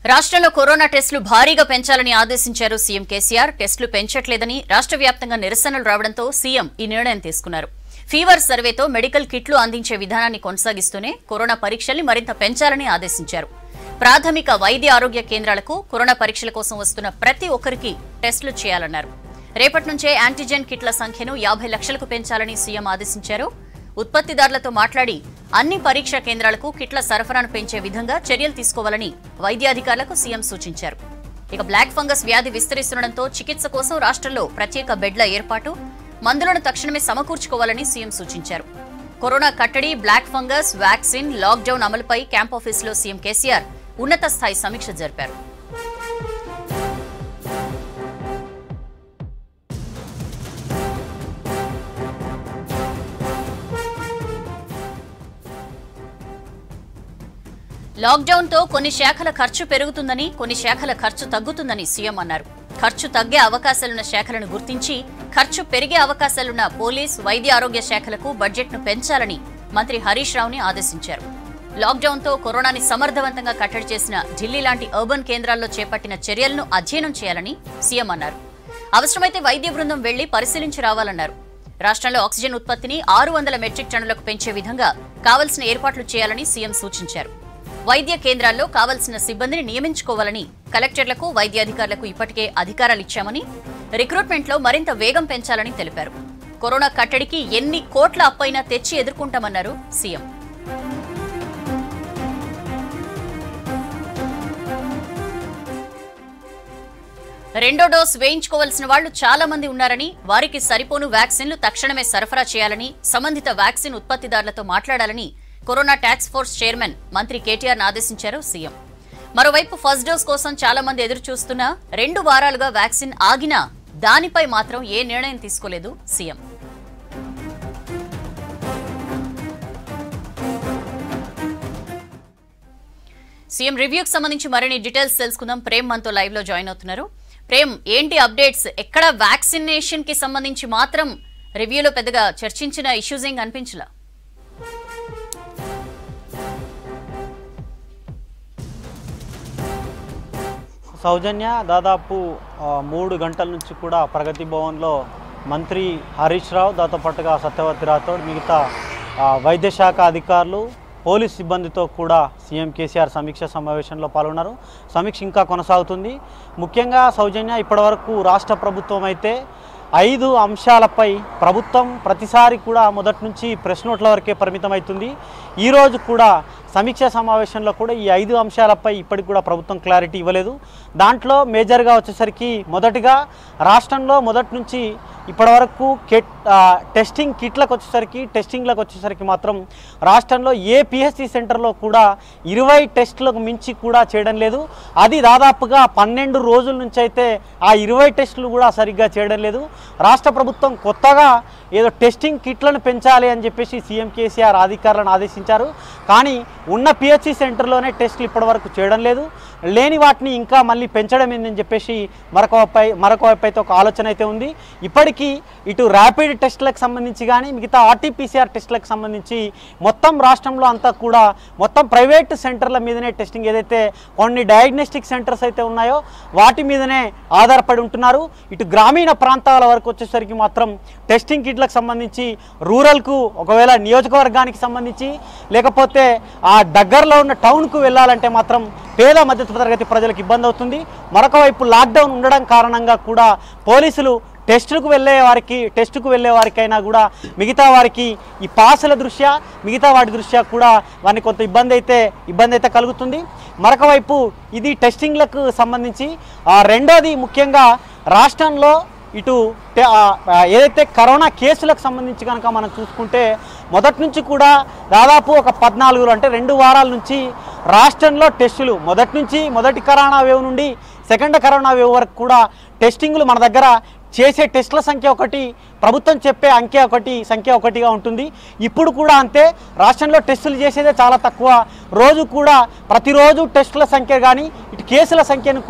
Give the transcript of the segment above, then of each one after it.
రాష్ట్రంలో కరోనా టెస్టులు భారీగా పెంచాలని ఆదేశించారు సీఎం కేసీఆర్ టెస్టులు పెంచట్లేదని రాష్ట్ర వ్యాప్తంగా నిరసనలు రావడంతో సీఎం ఈ నిర్ణయం తీసుకున్నారు ఫీవర్ సర్వేతో మెడికల్ కిట్లు అందించే విధానాన్ని కొనసాగిస్తూనే కరోనా పరీక్షల్ని మరింత పెంచాలని ఆదేశించారు ప్రాథమిక వైద్య ఆరోగ్య కేంద్రాలకు కరోనా పరీక్షల కోసం వస్తున్న ప్రతి ఒక్కరికి టెస్టులు చేయాలన్నారు రేపటి నుంచే యాంటీజెన్ కిట్ల సంఖ్యను యాభై లక్షలకు పెంచాలని సీఎం ఆదేశించారు ఉత్పత్తిదారులతో మాట్లాడి అన్ని పరీక్షా కేంద్రాలకు కిట్ల సరఫరాను పెంచే విధంగా చర్యలు తీసుకోవాలని వైద్యాధికారులకు సీఎం సూచించారు ఇక బ్లాక్ ఫంగస్ వ్యాధి విస్తరిస్తుండటంతో చికిత్స కోసం రాష్ట్రంలో ప్రత్యేక బెడ్ల ఏర్పాటు మందులను తక్షణమే సమకూర్చుకోవాలని సీఎం సూచించారు కరోనా కట్టడి బ్లాక్ ఫంగస్ వ్యాక్సిన్ లాక్డౌన్ అమలుపై క్యాంప్ ఆఫీసులో సీఎం కేసీఆర్ ఉన్నత స్థాయి సమీక్ష జరిపారు లాక్డౌన్ తో కొన్ని శాఖల ఖర్చు పెరుగుతుందని కొన్ని శాఖల ఖర్చు తగ్గుతుందని సీఎం అన్నారు ఖర్చు తగ్గే అవకాశాలున్న శాఖలను గుర్తించి ఖర్చు పెరిగే అవకాశాలున్న పోలీస్ వైద్య ఆరోగ్య శాఖలకు బడ్జెట్ను పెంచాలని మంత్రి హరీష్ రావుని ఆదేశించారు లాక్డౌన్ తో కరోనాని సమర్థవంతంగా కట్టడి చేసిన ఢిల్లీ లాంటి అర్బన్ కేంద్రాల్లో చేపట్టిన చర్యలను అధ్యయనం చేయాలని సీఎం అన్నారు అవసరమైతే వైద్య బృందం వెళ్లి పరిశీలించి రావాలన్నారు రాష్ట్రంలో ఆక్సిజన్ ఉత్పత్తిని ఆరు వందల మెట్రిక్ టన్నులకు పెంచే విధంగా కావలసిన ఏర్పాట్లు చేయాలని సీఎం సూచించారు వైద్య కేంద్రాల్లో కావలసిన సిబ్బందిని నియమించుకోవాలని కలెక్టర్లకు వైద్యాధికారులకు ఇప్పటికే అధికారాలు ఇచ్చామని రిక్రూట్మెంట్లో మరింత వేగం పెంచాలని తెలిపారు కరోనా కట్టడికి ఎన్ని కోట్ల అప్పైనా తెచ్చి ఎదుర్కొంటామన్నారు సీఎం రెండో డోస్ వేయించుకోవాల్సిన వాళ్లు చాలా మంది ఉన్నారని వారికి సరిపోను వ్యాక్సిన్లు తక్షణమే సరఫరా చేయాలని సంబంధిత వ్యాక్సిన్ ఉత్పత్తిదారులతో మాట్లాడాలని కరోనా టాక్స్ ఫోర్స్ చైర్మన్ మంత్రి కేటీఆర్ ఆదేశించారు సీఎం మరోవైపు ఫస్ట్ డోస్ కోసం చాలా మంది ఎదురు చూస్తున్నా రెండు వారాలుగా వ్యాక్సిన్ ఆగినా దానిపై మాత్రం ఏ నిర్ణయం తీసుకోలేదు సీఎం సీఎం రివ్యూకి సంబంధించి మరిన్ని డీటెయిల్స్ తెలుసుకుందాం ప్రేమ్ మనతో లైవ్ లో జాయిన్ అవుతున్నారు ప్రేమ్ ఏంటి అప్డేట్స్ ఎక్కడ వ్యాక్సినేషన్ కి సంబంధించి మాత్రం రివ్యూలో పెద్దగా చర్చించిన ఇష్యూస్ ఏం కనిపించలా సౌజన్య దాదాపు ఆ, మూడు గంటల నుంచి కూడా ప్రగతి భవన్లో మంత్రి హరీష్ రావు దాంతో పాటుగా సత్యవతి రాథోడ్ మిగతా ఆ, వైద్య శాఖ అధికారులు పోలీస్ సిబ్బందితో కూడా సీఎం కేసీఆర్ సమీక్ష సమావేశంలో పాల్గొన్నారు సమీక్ష ఇంకా కొనసాగుతుంది ముఖ్యంగా సౌజన్య ఇప్పటివరకు రాష్ట్ర ప్రభుత్వం అయితే ఐదు అంశాలపై ప్రభుత్వం ప్రతిసారి కూడా మొదటి నుంచి ప్రెస్ నోట్ల వరకే పరిమితమవుతుంది ఈరోజు కూడా సమీక్షా సమావేశంలో కూడా ఈ ఐదు అంశాలపై ఇప్పటికి కూడా ప్రభుత్వం క్లారిటీ ఇవ్వలేదు దాంట్లో మేజర్గా వచ్చేసరికి మొదటిగా రాష్ట్రంలో మొదటి నుంచి ఇప్పటివరకు కెట్ ఆ, టెస్టింగ్ కిట్లకు వచ్చేసరికి టెస్టింగ్లకు వచ్చేసరికి మాత్రం రాష్ట్రంలో ఏ పిహెచ్సి సెంటర్లో కూడా ఇరవై టెస్టులకు మించి కూడా చేయడం లేదు అది దాదాపుగా పన్నెండు రోజుల నుంచి అయితే ఆ ఇరవై టెస్టులు కూడా సరిగ్గా చేయడం లేదు రాష్ట్ర ప్రభుత్వం కొత్తగా ఏదో టెస్టింగ్ కిట్లను పెంచాలి అని చెప్పేసి సీఎం కేసీఆర్ అధికారులను ఆదేశించారు కానీ ఉన్న పిహెచ్సి సెంటర్లోనే టెస్టులు ఇప్పటివరకు చేయడం లేదు లేని వాటిని ఇంకా మళ్ళీ పెంచడం ఏందని చెప్పేసి మరొక వైపై మరొక వైపు అయితే ఒక ఆలోచన అయితే ఉంది ఇప్పటికీ ఇటు ర్యాపిడ్ టెస్టులకు సంబంధించి కానీ మిగతా ఆర్టీపీసీఆర్ టెస్టులకు సంబంధించి మొత్తం రాష్ట్రంలో అంతా కూడా మొత్తం ప్రైవేట్ సెంటర్ల మీదనే టెస్టింగ్ ఏదైతే కొన్ని డయాగ్నోస్టిక్ సెంటర్స్ అయితే ఉన్నాయో వాటి మీదనే ఆధారపడి ఉంటున్నారు ఇటు గ్రామీణ ప్రాంతాల వరకు వచ్చేసరికి మాత్రం టెస్టింగ్ కిట్లకు సంబంధించి రూరల్కు ఒకవేళ నియోజకవర్గానికి సంబంధించి లేకపోతే ఆ దగ్గరలో ఉన్న టౌన్కు వెళ్ళాలంటే మాత్రం పేద మధ్యతరగతి ప్రజలకు ఇబ్బంది అవుతుంది మరొక వైపు లాక్డౌన్ ఉండడం కారణంగా కూడా పోలీసులు టెస్టులకు వెళ్ళే వారికి టెస్టుకు వెళ్ళే వారికైనా కూడా మిగతా వారికి ఈ పాసుల దృష్ట్యా మిగతా వాటి దృష్ట్యా కూడా వారికి కొంత ఇబ్బంది అయితే ఇబ్బంది అయితే కలుగుతుంది మరొక వైపు ఇది టెస్టింగ్లకు సంబంధించి ఆ, రెండోది ముఖ్యంగా రాష్ట్రంలో ఇటు టె- ఆ, ఆ, ఏదైతే కరోనా కేసులకు సంబంధించి కనుక మనం చూసుకుంటే మొదటి నుంచి కూడా దాదాపు ఒక పద్నాలుగు అంటే రెండు వారాల నుంచి రాష్ట్రంలో టెస్టులు మొదటి నుంచి మొదటి కరోనా వేవ్ నుండి సెకండ్ కరోనా వేవ్ వరకు కూడా టెస్టింగ్లు మన దగ్గర చేసే టెస్టుల సంఖ్య ఒకటి ప్రభుత్వం చెప్పే అంకె ఒకటి సంఖ్య ఒకటిగా ఉంటుంది ఇప్పుడు కూడా అంతే రాష్ట్రంలో టెస్టులు చేసేదే చాలా తక్కువ రోజు కూడా ప్రతిరోజు టెస్టుల సంఖ్య కానీ ఇటు కేసుల సంఖ్యను కూడా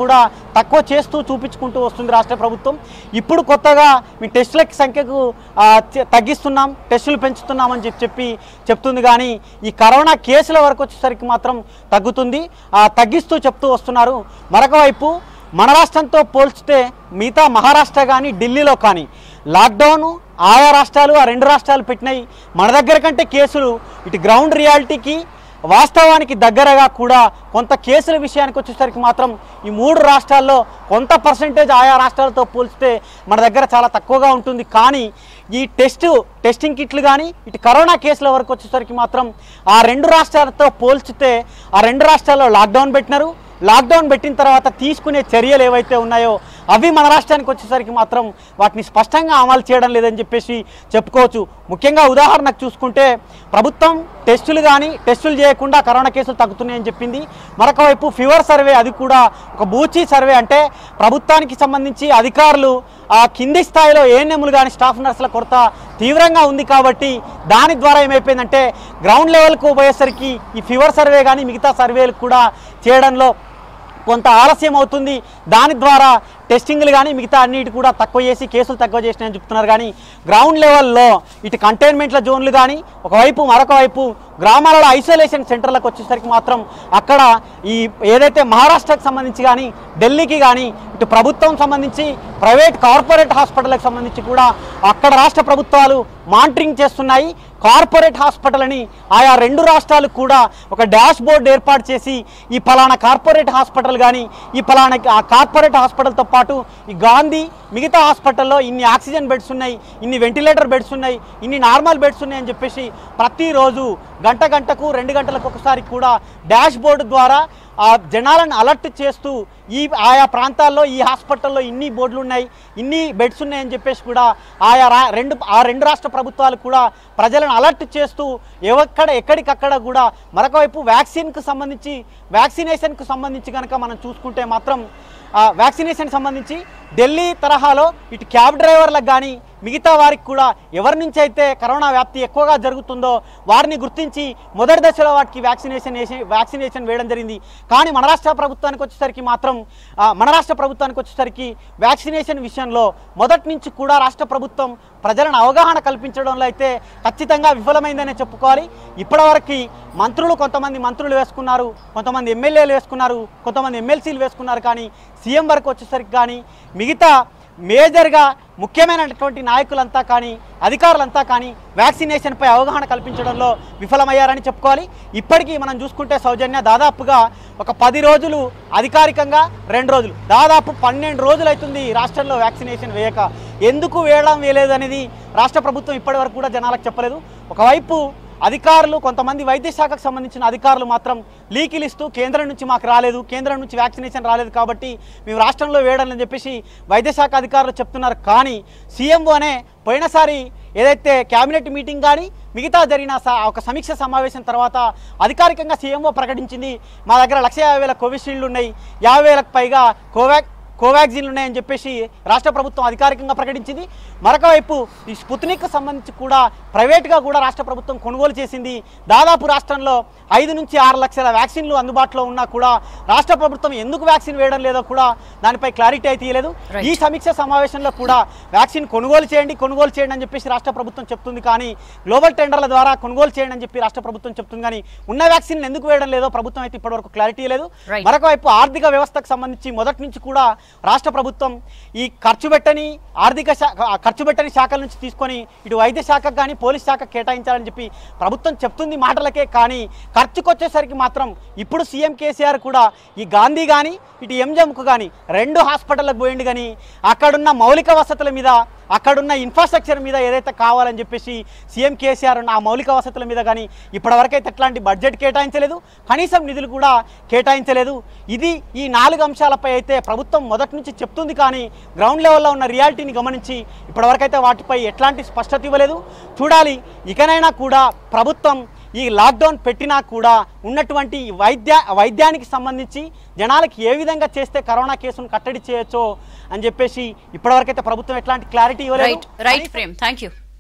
తక్కువ చేస్తూ చూపించుకుంటూ వస్తుంది రాష్ట్ర ప్రభుత్వం ఇప్పుడు కొత్తగా మీ టెస్టుల సంఖ్యకు ఆ, చ- తగ్గిస్తున్నాం టెస్టులు పెంచుతున్నామని చెప్పి చెప్పి చెప్తుంది కానీ ఈ కరోనా కేసుల వరకు వచ్చేసరికి మాత్రం తగ్గుతుంది ఆ, తగ్గిస్తూ చెప్తూ వస్తున్నారు మరొక వైపు మన రాష్ట్రంతో పోల్చితే మిగతా మహారాష్ట్ర కానీ ఢిల్లీలో కానీ లాక్డౌన్ ఆయా రాష్ట్రాలు ఆ రెండు రాష్ట్రాలు పెట్టినాయి మన దగ్గర కంటే కేసులు ఇటు గ్రౌండ్ రియాలిటీకి వాస్తవానికి దగ్గరగా కూడా కొంత కేసుల విషయానికి వచ్చేసరికి మాత్రం ఈ మూడు రాష్ట్రాల్లో కొంత పర్సంటేజ్ ఆయా రాష్ట్రాలతో పోల్చితే మన దగ్గర చాలా తక్కువగా ఉంటుంది కానీ ఈ టెస్ట్ టెస్టింగ్ కిట్లు కానీ ఇటు కరోనా కేసుల వరకు వచ్చేసరికి మాత్రం ఆ రెండు రాష్ట్రాలతో పోల్చితే ఆ రెండు రాష్ట్రాల్లో లాక్డౌన్ పెట్టినారు లాక్డౌన్ పెట్టిన తర్వాత తీసుకునే చర్యలు ఏవైతే ఉన్నాయో అవి మన రాష్ట్రానికి వచ్చేసరికి మాత్రం వాటిని స్పష్టంగా అమలు చేయడం లేదని చెప్పేసి చెప్పుకోవచ్చు ముఖ్యంగా ఉదాహరణకు చూసుకుంటే ప్రభుత్వం టెస్టులు కానీ టెస్టులు చేయకుండా కరోనా కేసులు తగ్గుతున్నాయని చెప్పింది మరొక వైపు ఫీవర్ సర్వే అది కూడా ఒక బూచీ సర్వే అంటే ప్రభుత్వానికి సంబంధించి అధికారులు ఆ కింది స్థాయిలో ఏఎన్ఎంలు కానీ స్టాఫ్ నర్సుల కొరత తీవ్రంగా ఉంది కాబట్టి దాని ద్వారా ఏమైపోయిందంటే గ్రౌండ్ లెవెల్కు పోయేసరికి ఈ ఫీవర్ సర్వే కానీ మిగతా సర్వేలు కూడా చేయడంలో కొంత ఆలస్యం అవుతుంది దాని ద్వారా టెస్టింగ్లు కానీ మిగతా అన్నిటి కూడా తక్కువ చేసి కేసులు తక్కువ చేసినాయని చెప్తున్నారు కానీ గ్రౌండ్ లెవెల్లో ఇటు కంటైన్మెంట్ల జోన్లు కానీ ఒకవైపు మరొక వైపు గ్రామాలలో ఐసోలేషన్ సెంటర్లకు వచ్చేసరికి మాత్రం అక్కడ ఈ ఏదైతే మహారాష్ట్రకు సంబంధించి కానీ ఢిల్లీకి కానీ ఇటు ప్రభుత్వం సంబంధించి ప్రైవేట్ కార్పొరేట్ హాస్పిటల్కి సంబంధించి కూడా అక్కడ రాష్ట్ర ప్రభుత్వాలు మానిటరింగ్ చేస్తున్నాయి కార్పొరేట్ హాస్పిటల్ అని ఆయా రెండు రాష్ట్రాలు కూడా ఒక డాష్ బోర్డ్ ఏర్పాటు చేసి ఈ ఫలానా కార్పొరేట్ హాస్పిటల్ కానీ ఈ ఫలానా ఆ కార్పొరేట్ హాస్పిటల్తో పాటు ఈ గాంధీ మిగతా హాస్పిటల్లో ఇన్ని ఆక్సిజన్ బెడ్స్ ఉన్నాయి ఇన్ని వెంటిలేటర్ బెడ్స్ ఉన్నాయి ఇన్ని నార్మల్ బెడ్స్ ఉన్నాయి అని చెప్పేసి ప్రతిరోజు గంట గంటకు రెండు గంటలకు ఒకసారి కూడా డాష్ బోర్డు ద్వారా ఆ జనాలను అలర్ట్ చేస్తూ ఈ ఆయా ప్రాంతాల్లో ఈ హాస్పిటల్లో ఇన్ని బోర్డులు ఉన్నాయి ఇన్ని బెడ్స్ ఉన్నాయని చెప్పేసి కూడా ఆయా రా రెండు ఆ రెండు రాష్ట్ర ప్రభుత్వాలు కూడా ప్రజలను అలర్ట్ చేస్తూ ఎక్కడ ఎక్కడికక్కడ కూడా మరొక వైపు వ్యాక్సిన్కు సంబంధించి వ్యాక్సినేషన్కు సంబంధించి కనుక మనం చూసుకుంటే మాత్రం ఆ వ్యాక్సినేషన్ సంబంధించి ఢిల్లీ తరహాలో ఇటు క్యాబ్ డ్రైవర్లకు కానీ మిగతా వారికి కూడా ఎవరి నుంచి అయితే కరోనా వ్యాప్తి ఎక్కువగా జరుగుతుందో వారిని గుర్తించి మొదటి దశలో వాటికి వ్యాక్సినేషన్ వేసి వ్యాక్సినేషన్ వేయడం జరిగింది కానీ మన రాష్ట్ర ప్రభుత్వానికి వచ్చేసరికి మాత్రం ఆ, మన రాష్ట్ర ప్రభుత్వానికి వచ్చేసరికి వ్యాక్సినేషన్ విషయంలో మొదటి నుంచి కూడా రాష్ట్ర ప్రభుత్వం ప్రజలను అవగాహన కల్పించడంలో అయితే ఖచ్చితంగా విఫలమైందనే చెప్పుకోవాలి ఇప్పటివరకు మంత్రులు కొంతమంది మంత్రులు వేసుకున్నారు కొంతమంది ఎమ్మెల్యేలు వేసుకున్నారు కొంతమంది ఎమ్మెల్సీలు వేసుకున్నారు కానీ సీఎం వరకు వచ్చేసరికి కానీ మిగతా మేజర్గా ముఖ్యమైనటువంటి నాయకులంతా కానీ అధికారులంతా కానీ వ్యాక్సినేషన్పై అవగాహన కల్పించడంలో విఫలమయ్యారని చెప్పుకోవాలి ఇప్పటికీ మనం చూసుకుంటే సౌజన్య దాదాపుగా ఒక పది రోజులు అధికారికంగా రెండు రోజులు దాదాపు పన్నెండు రోజులు అవుతుంది రాష్ట్రంలో వ్యాక్సినేషన్ వేయక ఎందుకు వేయడం వేయలేదు అనేది రాష్ట్ర ప్రభుత్వం ఇప్పటివరకు కూడా జనాలకు చెప్పలేదు ఒకవైపు అధికారులు కొంతమంది వైద్య శాఖకు సంబంధించిన అధికారులు మాత్రం లీకులు ఇస్తూ కేంద్రం నుంచి మాకు రాలేదు కేంద్రం నుంచి వ్యాక్సినేషన్ రాలేదు కాబట్టి మేము రాష్ట్రంలో వేయడం అని చెప్పేసి వైద్య శాఖ అధికారులు చెప్తున్నారు కానీ సీఎంఓనే పోయినసారి ఏదైతే కేబినెట్ మీటింగ్ కానీ మిగతా జరిగిన స- ఒక సమీక్ష సమావేశం తర్వాత అధికారికంగా సీఎంఓ ప్రకటించింది మా దగ్గర లక్ష యాభై వేల కోవిషీల్డ్ ఉన్నాయి యాభై వేలకు పైగా కోవాక్ కోవాక్సిన్లు ఉన్నాయని చెప్పేసి రాష్ట్ర ప్రభుత్వం అధికారికంగా ప్రకటించింది మరొక వైపు ఈ స్పుత్నిక్ సంబంధించి కూడా ప్రైవేట్గా కూడా రాష్ట్ర ప్రభుత్వం కొనుగోలు చేసింది దాదాపు రాష్ట్రంలో ఐదు నుంచి ఆరు లక్షల వ్యాక్సిన్లు అందుబాటులో ఉన్నా కూడా రాష్ట్ర ప్రభుత్వం ఎందుకు వ్యాక్సిన్ వేయడం లేదో కూడా దానిపై క్లారిటీ అయితే ఇవ్వలేదు Right. ఈ సమీక్ష సమావేశంలో కూడా వ్యాక్సిన్ కొనుగోలు చేయండి కొనుగోలు చేయండి అని చెప్పేసి రాష్ట్ర ప్రభుత్వం చెప్తుంది కానీ గ్లోబల్ టెండర్ల ద్వారా కొనుగోలు చేయండి అని చెప్పి రాష్ట్ర ప్రభుత్వం చెప్తుంది కానీ ఉన్న వ్యాక్సిన్ ఎందుకు వేయడం లేదో ప్రభుత్వం అయితే ఇప్పటివరకు క్లారిటీ లేదు Right. మరొక వైపు ఆర్థిక వ్యవస్థకు సంబంధించి మొదటి నుంచి కూడా రాష్ట్ర ప్రభుత్వం ఈ ఖర్చు పెట్టని ఆర్థిక శాఖ ఆ ఖర్చు పెట్టని శాఖల నుంచి తీసుకొని ఇటు వైద్య శాఖకు కానీ పోలీస్ శాఖకు కేటాయించాలని చెప్పి ప్రభుత్వం చెప్తుంది మాటలకే కానీ ఖర్చుకు వచ్చేసరికి మాత్రం ఇప్పుడు సీఎం కేసీఆర్ కూడా ఈ గాంధీ కానీ ఇటు ఎంజంకు కానీ రెండు హాస్పిటల్లకు పోయిండు కానీ అక్కడున్న మౌలిక వసతుల మీద అక్కడున్న ఇన్ఫ్రాస్ట్రక్చర్ మీద ఏదైతే కావాలని చెప్పేసి సీఎం కేసీఆర్ ఉన్న ఆ మౌలిక వసతుల మీద కానీ ఇప్పటివరకైతే ఎట్లాంటి బడ్జెట్ కేటాయించలేదు కనీసం నిధులు కూడా కేటాయించలేదు ఇది ఈ నాలుగు అంశాలపై అయితే ప్రభుత్వం మొదటి నుంచి చెప్తుంది కానీ గ్రౌండ్ లెవెల్లో ఉన్న రియాలిటీని గమనించి ఇప్పటివరకైతే వాటిపై ఎట్లాంటి స్పష్టత ఇవ్వలేదు చూడాలి ఇకనైనా కూడా ప్రభుత్వం ఈ లాక్డౌన్ పెట్టినా కూడా ఉన్నటువంటి ఈ వైద్య వైద్యానికి సంబంధించి జనాలకి ఏ విధంగా చేస్తే కరోనా కేసును కట్టడి చేయొచ్చో అని చెప్పేసి ఇప్పటివరకైతే ప్రభుత్వం ఎట్లాంటి క్లారిటీ ఇవ్వలేదు right right Prem thank you